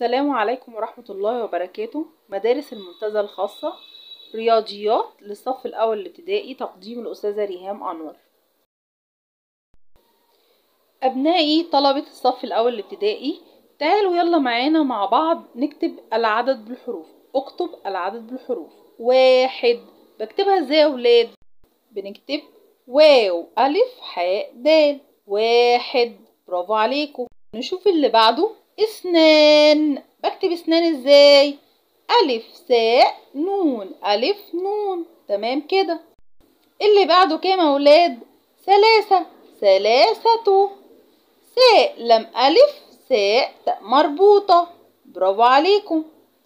السلام عليكم ورحمة الله وبركاته مدارس المنتزه الخاصة رياضيات للصف الأول الابتدائي تقديم الأستاذة ريهام أنور أبنائي طلبة الصف الأول الابتدائي تعالوا يلا معانا مع بعض نكتب العدد بالحروف اكتب العدد بالحروف واحد بكتبها ازاي يا ولاد بنكتب واو ألف حاء دال واحد برافو عليكم نشوف اللي بعده اسنان بكتب اسنان ازاي ألف ساء نون ألف نون تمام كده اللي بعده كام يا ولاد ثلاثة ثلاثة ساء لم ألف ساء تاء مربوطة برافو عليكم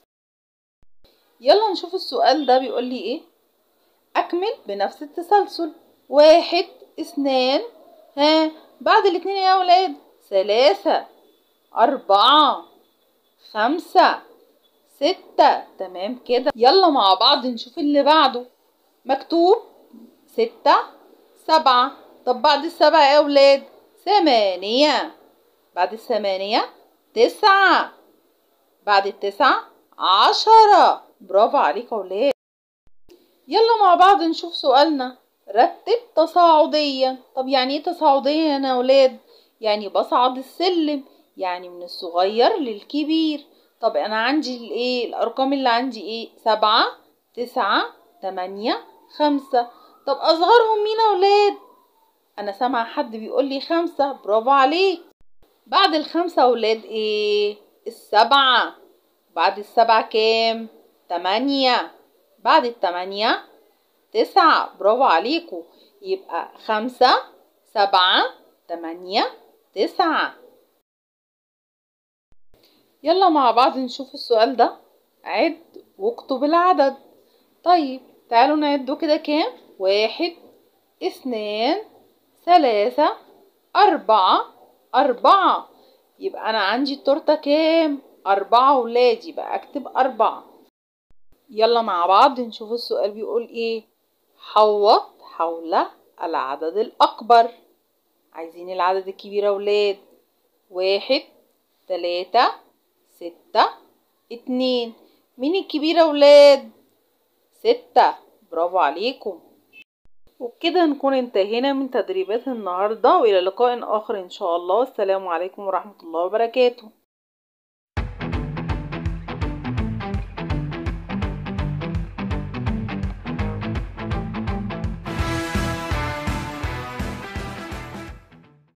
يلا نشوف السؤال ده بيقول لي ايه أكمل بنفس التسلسل واحد اثنان ها بعد الاتنين يا ولاد ثلاثة أربعة خمسة ستة تمام كده يلا مع بعض نشوف اللي بعده مكتوب ستة سبعة طب بعد السبعة يا ولاد ثمانية بعد الثمانية تسعة بعد التسعة عشرة برافو عليك يا ولاد يلا مع بعض نشوف سؤالنا رتب تصاعديا طب يعني ايه تصاعديا يا ولاد يعني بصعد السلم يعني من الصغير للكبير طب انا عندي الايه الارقام اللي عندي ايه سبعة تسعة تمانية خمسة طب اصغرهم مين يا ولاد انا سامعة حد بيقول لي خمسة برافو عليك بعد الخمسة يا ولاد ايه السبعة بعد السبعة كام تمانية بعد التمانية تسعة برافو عليكم يبقى خمسة سبعة تمانية تسعة يلا مع بعض نشوف السؤال ده عد واكتب العدد طيب تعالوا نعده كده كام واحد اثنان ثلاثة أربعة أربعة يبقى أنا عندي التورتة كام أربعة ولاد يبقى أكتب أربعة يلا مع بعض نشوف السؤال بيقول إيه حوط حول العدد الأكبر عايزين العدد الكبير يا ولاد واحد تلاتة ستة اتنين مين الكبير يا ولاد ستة برافو عليكم وبكده نكون انتهينا من تدريبات النهاردة وإلى لقاء آخر إن شاء الله والسلام عليكم ورحمة الله وبركاته